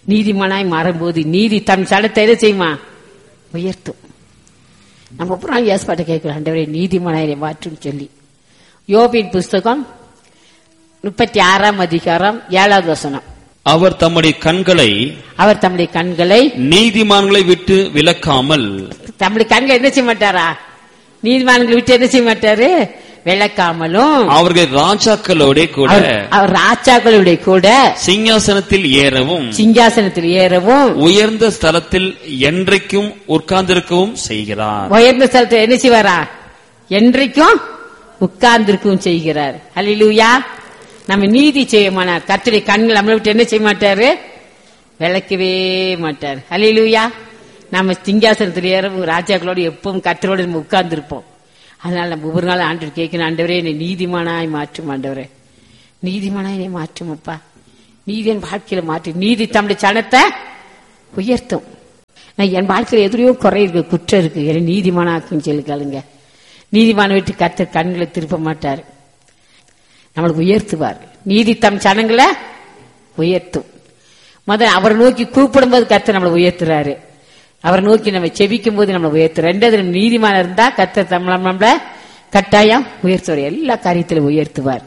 நீதிமானாய் மாறும்போது நீதி தன் சடத்தை எதை செய்யுமா உயர்த்தும் நம்ம அப்புறம் ஏற்பாட்டை கேட்கிறோம் ஆண்டவரே நீதிமானாய் மாற்றும் சொல்லி யோபின் புஸ்தகம் முப்பத்தி ஆறாம் அதிகாரம் ஏழாவது வசனம் அவர் தம்முடைய கண்களை அவர் தம்முடைய கண்களை நீதிமான்களை விட்டு விலக்காமல் தம்முடைய கண்களை என்ன செய்ய மாட்டாரா நீதிமான்களை விட்டு என்ன செய்ய மாட்டாரு விளக்காமலும் அவர்கள் ராஜாக்களோட கூட அவர் அவர் ராஜாக்களுடைய கூட சிங்காசனத்தில் ஏறவும் சிங்காசனத்தில் ஏறவும் உயர்ந்த ஸ்தலத்தில் என்றைக்கும் உட்கார்ந்திருக்கவும் செய்கிறார் உயர்ந்த ஸ்தலத்தில் என்ன செய்வாரா என்றைக்கும் உட்கார்ந்திருக்கவும் செய்கிறார் அல்லேலூயா நம்ம நீதி செய்ய மாட்டார் கர்த்தருடைய கண்கள் நம்மளை விட்டு என்ன செய்ய மாட்டாரு விளக்கவே மாட்டார் அல்லேலூயா நம்ம சிங்காசனத்தில் ஏறவும் ராஜாக்களோடு எப்பவும் கர்த்தரோடு நம்ம உட்கார்ந்திருப்போம் அதனால நம்ம ஒவ்வொரு நாள் ஆண்டு கேட்கணும் ஆண்டவரே என்னை நீதிமானாய் மாற்றும் ஆண்டவரே நீதிமானாய் என்னை மாற்றும் அப்பா நீதி என் வாழ்க்கையில மாற்றி நீதி தம்முடைய சனத்தை உயர்த்தும் நான் என் வாழ்க்கையில எதிரையோ குறை இருக்கு குற்றம் இருக்கு என்னை நீதிமானாக்கும் சொல்லி கேளுங்க நீதிமான விட்டு கத்த கண்களை திருப்ப மாட்டார் நம்மளுக்கு உயர்த்துவார் நீதி தம் சனங்களை உயர்த்தும் முதல்ல அவரை நோக்கி கூப்பிடும்போது கர்த்தர் நம்மளை உயர்த்துறாரு அவரை நோக்கி நம்ம செபிக்கும் போது நம்மளை உயர்த்து ரெண்டாவது நம்ம நீதிமான இருந்தா கர்த்தர் நம்மள நம்மள கட்டாயம் உயர்த்துவார் எல்லா காரியத்திலும் உயர்த்துவார்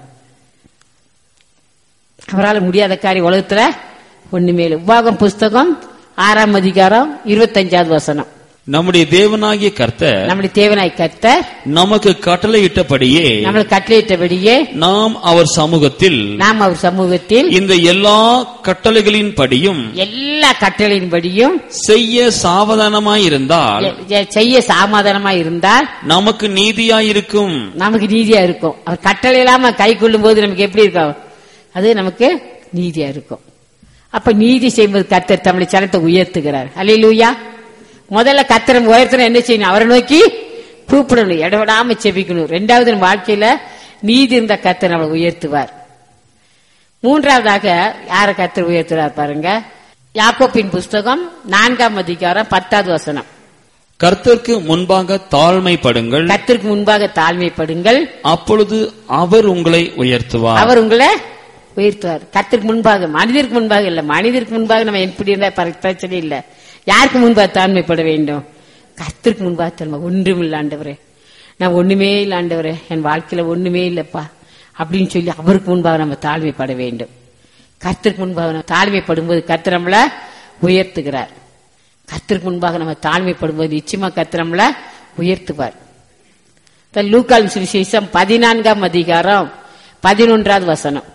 அவரால் முடியாத காரியம் உலகத்துல ஒண்ணுமே இல்லை உபாகம் புஸ்தகம் ஆறாம் அதிகாரம் இருபத்தஞ்சாவது வசனம் நம்முடைய தேவனாகிய கர்த்தர் நம்முடைய தேவனாய் கர்த்தர் நமக்கு கட்டளையிட்டபடியே நம்மளுக்கு கட்டளையிட்டபடியே நாம் அவர் சமூகத்தில் நாம் அவர் சமூகத்தில் இந்த எல்லா கட்டளைகளின் படியும் எல்லா கட்டளையின்படியும் செய்ய சாவதானமாயிருந்தால் எ- எ- செய்ய சமாதானமா இருந்தால் நமக்கு நீதியாயிருக்கும் நமக்கு நீதியா இருக்கும் அவர் கட்டளை இல்லாம கை கொள்ளும் போது நமக்கு எப்படி இருக்கும் அது நமக்கு நீதியா இருக்கும் அப்ப நீதி செய்யும்போது கர்த்தர் தமிழ் சனத்தை உயர்த்துகிறார் அல்லேலூயா முதல்ல கத்திரம் உயர்த்தணும் என்ன செய்யணும் அவரை நோக்கி கூப்பிடணும் இடவிடாம செபிக்கணும் ரெண்டாவது நம்ம வாழ்க்கையில நீதி இருந்த கர்த்தர் நம்மளை உயர்த்துவார் மூன்றாவதாக யார கர்த்தர் உயர்த்துறார் பாருங்க யாக்கோப்பின் புஸ்தகம் நான்காம் அதிகாரம் பத்தாவது வசனம் கர்த்தருக்கு முன்பாக தாழ்மைப்படுங்கள் கர்த்தருக்கு முன்பாக தாழ்மைப்படுங்கள் அப்பொழுது அவர் உங்களை உயர்த்துவார் அவர் உங்களை உயர்த்துவார் கர்த்தருக்கு முன்பாக மனிதருக்கு முன்பாக இல்ல மனிதருக்கு முன்பாக நம்ம எப்படி இருந்தா பர- பிரச்சனை இல்ல யாருக்கு முன்பாக தாழ்மைப்பட வேண்டும் கர்த்தருக்கு முன்பாக தாழ்மை ஒன்றும் இல்ல ஆண்டவரே நான் ஒண்ணுமே இல்ல ஆண்டவரே என் வாழ்க்கையில ஒண்ணுமே இல்லப்பா அப்படின்னு சொல்லி அவருக்கு முன்பாக நம்ம தாழ்மைப்பட வேண்டும் கர்த்தருக்கு முன்பாக நம்ம தாழ்மைப்படும்போது கர்த்தர் நம்மள உயர்த்துகிறார் கர்த்தருக்கு முன்பாக நம்ம தாழ்மைப்படும்போது நிச்சயமா கர்த்தர் நம்மள உயர்த்துவார் இப்ப லூக்கால் சுவிசேஷம் பதினான்காம் அதிகாரம் பதினொன்றாவது வசனம்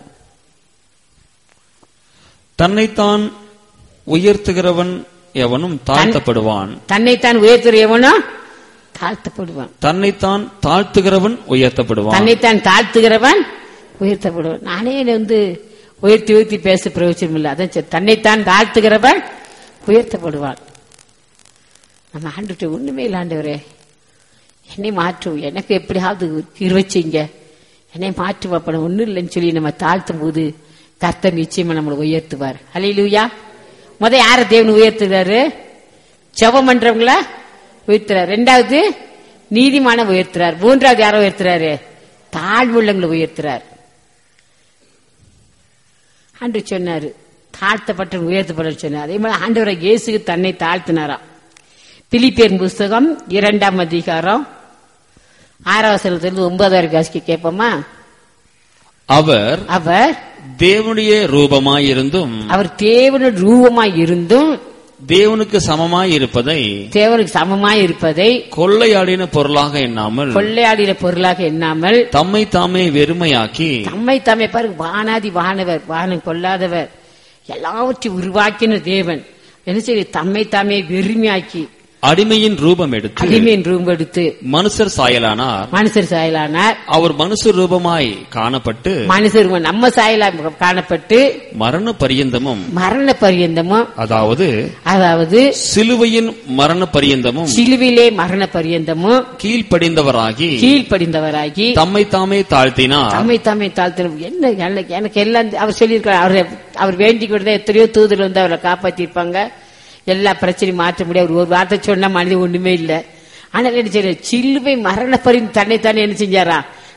தன்னைத்தான் உயர்த்துகிறவன் எவனும் தாழ்த்தப்படுவான் தன்னைத்தான் உயர்த்துறவனோ தாழ்த்தப்படுவான் தன்னைத்தான் தாழ்த்துகிறவன் உயர்த்தப்படுவான் தன்னைத்தான் தாழ்த்துகிறவன் உயர்த்தப்படுவான் நானே என்னை வந்து உயர்த்தி உயர்த்தி பேச பிரயோஜனம் இல்லை அதான் சரி. தன்னைத்தான் தாழ்த்துகிறவன் உயர்த்தப்படுவான் நம்ம ஆண்டுட்டு ஒண்ணுமே இல்லை ஆண்டவரே என்னை மாற்றும் எனக்கு எப்படியாவது இருவச்சிங்க என்னை மாற்று வைப்பன ஒண்ணும் இல்லைன்னு சொல்லி நம்ம தாழ்த்தும் போது கர்த்தர் நிச்சயமா நம்மளை உயர்த்துவார் ஹalleluya முத யார தேவன் உயர்த்துறாரு ஜெபம் பண்றவங்கள உயர்த்துறாரு ரெண்டாவது நீதிமான உயர்த்துறார் மூன்றாவது யாரை உயர்த்துறாரு தாழ்வுள்ளங்களை உயர்த்துறார் ஆண்டு சொன்னாரு தாழ்த்தப்பட்ட உயர்த்தப்பட சொன்னார் அதே மாதிரி ஆண்டவரை இயேசுக்கு தன்னை தாழ்த்தினாராம் பிலிப்பியன் புஸ்தகம் இரண்டாம் அதிகாரம் ஆறாவது வசனத்திலிருந்து ஒன்பதாவது வரைக்கும் வாசிக்க கேட்போமா அவர் அவர் தேவனுடைய ரூபமாயிருந்தும் அவர் தேவனுடைய ரூபமாய் இருந்தும் தேவனுக்கு சமமாயிருப்பதை தேவனுக்கு சமமாய் இருப்பதை கொள்ளையாடின பொருளாக எண்ணாமல் கொள்ளையாடின பொருளாக எண்ணாமல் தம்மை தாமே வெறுமையாக்கி தம்மை தம்மை பாருங்க வானாதி வானவர் வானம் கொள்ளாதவர் எல்லாவற்றையும் உருவாக்கின தேவன் என்ன செய்ய தம்மை தாமே வெறுமையாக்கி அடிமையின் ரூபம் எடுத்து அடிமையின் ரூபம் எடுத்து மனுஷர் சாயலானார் மனுஷர் சாயலானார் அவர் மனுஷர் ரூபமாய் காணப்பட்டு மனுஷர் நம்ம சாயலா காணப்பட்டு மரண பரியந்தமும் மரண பரியந்தமும் அதாவது அதாவது சிலுவையின் மரண பரியந்தமும் சிலுவிலே மரண பரியந்தமும் கீழ்ப்படிந்தவராகி கீழ்ப்படிந்தவராகி தம்மை தாமே தாழ்த்தினார் தம்மை தம்மை தாழ்த்தணும் என்ன எனக்கு- எனக்கு எல்லாம் அவர் சொல்லியிருக்காரு அவர் அவர் வேண்டிக் கொண்டு எத்தனையோ தூதர் வந்து அவரை காப்பாத்திருப்பாங்க எல்லா பிரச்சனையும் மாற்ற முடியாது அவர் ஒரு வார்த்தை சொன்னா மனிதன் ஒண்ணுமே இல்ல ஆனா என்ன செய்ய சிலுவை மரண பரிந்து தன்னை தானே என்ன செஞ்சாரா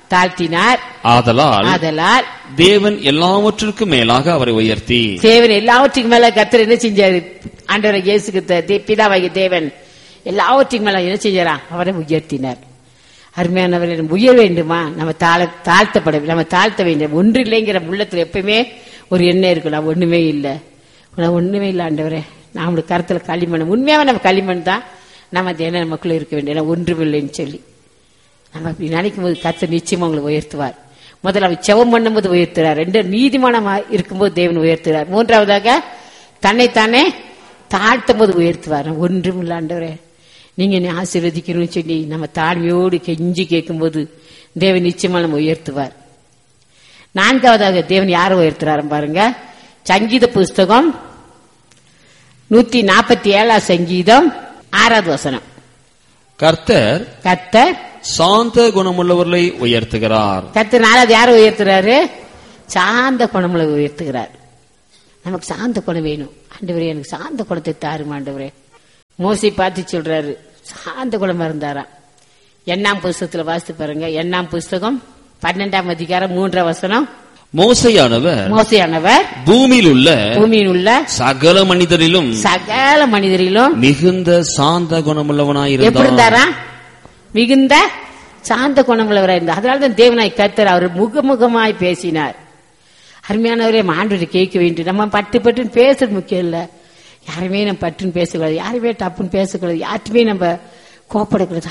தாழ்த்தினார் ஆதலால் ஆதலால் தேவன் எல்லாவற்றிற்கும் மேலாக அவரை உயர்த்தி தேவன் எல்லாவற்றுக்கும் மேல கத்தர் என்ன செஞ்சாரு ஆண்டவரை இயேசுக்கு த- தே- பிதாவாகிய தேவன் எல்லாவற்றுக்கும் மேல என்ன செஞ்சாரா அவரை உயர்த்தினார் அருமையானவர் நம்ம உயர வேண்டுமா நம்ம தாழ தாழ்த்தப்பட நம்ம தாழ்த்த வேண்டும் ஒன்று இல்லைங்கிற உள்ளத்துல எப்பவுமே ஒரு எண்ணம் இருக்கும் நான் ஒண்ணுமே இல்லை நான் ஒண்ணுமே இல்லை ஆண்டவரே நான் உங்களுக்கு கருத்துல களிமண் உண்மையாவே நம்ம களிமண் தான் நம்ம அந்த எண்ணம் நமக்குள்ள இருக்க வேண்டிய நான் ஒன்றுமில்லைன்னு சொல்லி நம்ம அப்படி நினைக்கும் போது கர்த்தர் நிச்சயமா உங்களை உயர்த்துவார் முதல்ல அவர் செவம் பண்ணும்போது உயர்த்துறார் ரெண்டு நீதிமானமா இருக்கும்போது தேவன் உயர்த்துறார் மூன்றாவதாக தன்னைத்தானே தாழ்த்தும் போது உயர்த்துவார் ஒன்றும் இல்லாண்டவரே நீங்க என்னை ஆசீர்வதிக்கணும்னு சொல்லி நம்ம தாழ்மையோடு கெஞ்சி கேட்கும்போது தேவன் நிச்சயமா நம்ம உயர்த்துவார் நான்காவதாக தேவன் யாரை உயர்த்துறாரு பாருங்க சங்கீத புஸ்தகம் நூத்தி நாற்பத்தி ஏழாம் சங்கீதம் ஆறாவது வசனம் கர்த்தர் கர்த்தர் சாந்த குணமுள்ளவர்களை உயர்த்துகிறார் கத்து நாலாவது யாரை உயர்த்துறாரு சாந்த குணமுள்ள உயர்த்துகிறார் நமக்கு சாந்த குணம் வேணும் ஆண்டவரே எனக்கு சாந்த குணத்தை தாரும் ஆண்டவரே மோசி பார்த்து சொல்றாரு சாந்த குணமா இருந்தாராம் எண்ணாம் புஸ்தகத்துல வாசித்து பாருங்க எண்ணாம் புஸ்தகம் பன்னெண்டாம் அதிகாரம் மூன்றாம் வசனம் மோசையானவர் மோசையானவர் பூமியில் உள்ள பூமியில் உள்ள சகல மனிதரிலும் சகல மனிதரிலும் மிகுந்த சாந்த எப்படி குணமுள்ளவனாயிருந்தார் இருந்தாரா மிகுந்த சாந்த குணமுள்ளவராக இருந்தார் அதனாலதான் தேவனாய் கர்த்தர் அவர் முகமுகமாய் பேசினார் அருமையானவரே ஆண்டவரை கேட்க வேண்டும் நம்ம பட்டு பட்டுன்னு பேசுறது முக்கியம் இல்ல யாருமே நம்ம பட்டுன்னு பேசக்கூடாது யாருமே டப்புன்னு பேசக்கூடாது யார்ட்டுமே நம்ம கோப்படக்கூடாது